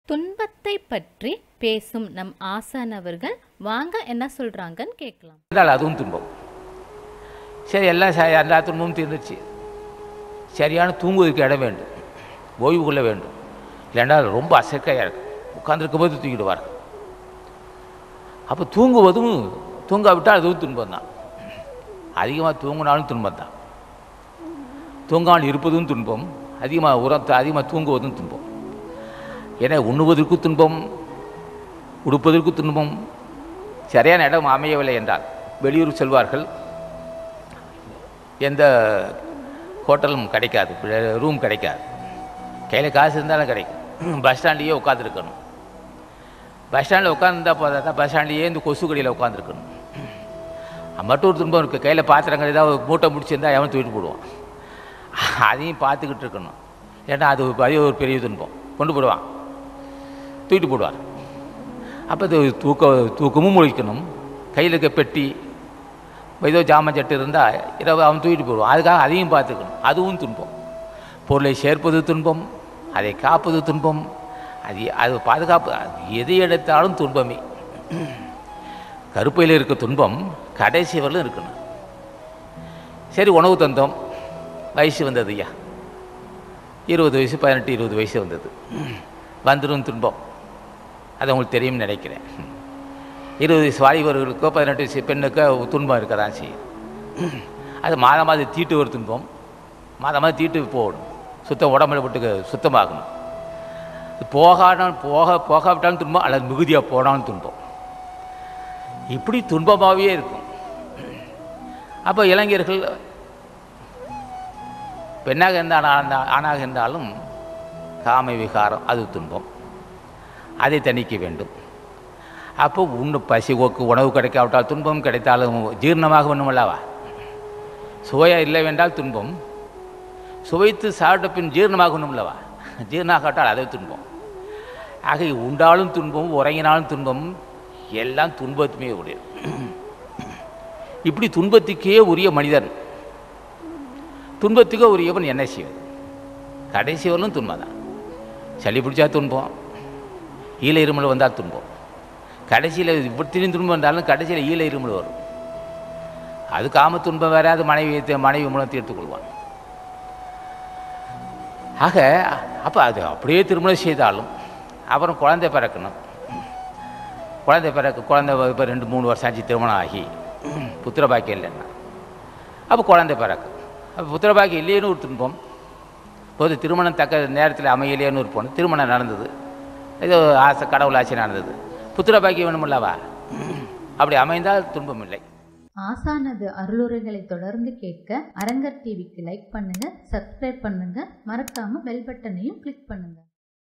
துன்பத்தை பற்றி பேசும் நம் ஆசான் அவர்கள் வாங்க என்ன சொல்றாங்கன்னு கேட்கலாம் இருந்தால் அதுவும் துன்பம் சரி எல்லாம் ச எல்லா துன்பமும் தீர்ந்துச்சு சரியான தூங்குவதற்கு இடம் வேண்டும் ஓய்வு கொள்ள வேண்டும் இல்லைன்னா ரொம்ப அசக்கையாக இருக்கும் உட்காந்துருக்கும் போது தூங்கிடுவார் அப்போ தூங்குவதும் தூங்காவிட்டால் அதுவும் துன்பம் தான் அதிகமாக தூங்கினாலும் துன்பம் தான் தூங்காமல் இருப்பதும் துன்பம் அதிகமாக உரத்தை அதிகமாக தூங்குவதும் துன்பம் ஏன்னா உண்ணுவதற்கு துன்பம் உடுப்பதற்கு துன்பம் சரியான இடம் அமையவில்லை என்றால் வெளியூர் செல்வார்கள் எந்த ஹோட்டலும் கிடைக்காது ரூம் கிடைக்காது கையில் காசு இருந்தாலும் கிடைக்கும் பஸ் ஸ்டாண்ட்லேயே உட்காந்துருக்கணும் பஸ் ஸ்டாண்டில் உட்காந்துருந்தா போதா பஸ் ஸ்டாண்ட்லேயே இந்த கொசு கடியில் உட்காந்துருக்கணும் மட்டும் ஒரு துன்பம் இருக்குது கையில் பாத்திரங்கள் ஏதாவது மூட்டை முடிச்சிருந்தா எவன் தூக்கிட்டு போடுவான் அதையும் பார்த்துக்கிட்டு இருக்கணும் ஏன்னா அது அது ஒரு பெரிய துன்பம் கொண்டு போடுவான் தூக்கிட்டு போடுவார் அப்போ இது தூக்க தூக்கமும் முழிக்கணும் கையில் இருக்க பெட்டி ஏதோ ஜாமான் சட்டு இருந்தால் இரவு அவன் தூக்கிட்டு போடுவான் அதுக்காக அதையும் பார்த்துக்கணும் அதுவும் துன்பம் பொருளை சேர்ப்பது துன்பம் அதை காப்பது துன்பம் அது அது பாதுகாப்பு அது எதை எடுத்தாலும் துன்பமே கருப்பையில் இருக்க துன்பம் கடைசி வரலும் இருக்கணும் சரி உணவு தந்தோம் வயசு வந்தது ஐயா இருபது வயசு பதினெட்டு இருபது வயசு வந்தது வந்துடும் துன்பம் அது உங்களுக்கு தெரியும்னு நினைக்கிறேன் இருபது வயசு வாலிபர்களுக்கோ பதினெட்டு வயசு பெண்ணுக்கோ துன்பம் இருக்க தான் செய்யும் அது மாதம் மாதம் தீட்டு ஒரு துன்பம் மாதம் மாதம் தீட்டு போகணும் சுத்தம் உடம்புல விட்டு சுத்தமாகணும் போகாட்டாலும் போக போகாவிட்டாலும் துன்பம் அல்லது மிகுதியாக போனாலும் துன்பம் இப்படி துன்பமாகவே இருக்கும் அப்போ இளைஞர்கள் பெண்ணாக இருந்தால் ஆணாக இருந்தாலும் காம விகாரம் அது துன்பம் அதை தணிக்க வேண்டும் அப்போ உண்ணு பசி ஓக்கு உணவு கிடைக்காவிட்டால் துன்பம் கிடைத்தாலும் ஜீரணமாக வேணும் அல்லவா சுவையாக இல்லை வேண்டால் துன்பம் சுவைத்து சாப்பிட்ட பின் ஜீரணமாக வேணும் அல்லவா ஜீரணாகட்டால் அதை துன்பம் ஆக உண்டாலும் துன்பம் உறங்கினாலும் துன்பம் எல்லாம் துன்பத்துமே உடைய இப்படி துன்பத்துக்கே உரிய மனிதன் துன்பத்துக்கே உரியவன் என்ன செய்வது கடைசி வரலும் துன்பம் தான் சளி பிடிச்சா துன்பம் ஈழ இருமல் வந்தால் துன்பம் கடைசியில் இப்படியும் துன்பம் வந்தாலும் கடைசியில் ஈழ இருமல் வரும் அது காம துன்பம் வேற அது மனைவி மனைவி மூலம் தீர்த்து கொள்வான் ஆக அப்போ அது அப்படியே திருமணம் செய்தாலும் அப்புறம் குழந்தை பிறக்கணும் குழந்தை பிறக்க குழந்தை இப்போ ரெண்டு மூணு வருஷம் ஆச்சு திருமணம் ஆகி புத்திர பாக்கியம் இல்லைன்னா அப்போ குழந்தை பிறக்கும் அப்போ புத்திர பாக்கியம் இல்லையேன்னு ஒரு துன்பம் போது திருமணம் தக்க நேரத்தில் அமையலையேன்னு ஒரு பொண்ணு திருமணம் நடந்தது ஏதோ ஆசை கடவுள் ஆட்சி நடந்தது புத்திர பாக்கியம் வேணுமில்லவா அப்படி அமைந்தால் துன்பம் இல்லை ஆசானது அருளுரைகளை தொடர்ந்து கேட்க அரங்கர் டிவிக்கு லைக் பண்ணுங்க சப்ஸ்கிரைப் பண்ணுங்க மறக்காம பெல் பட்டனையும் கிளிக் பண்ணுங்க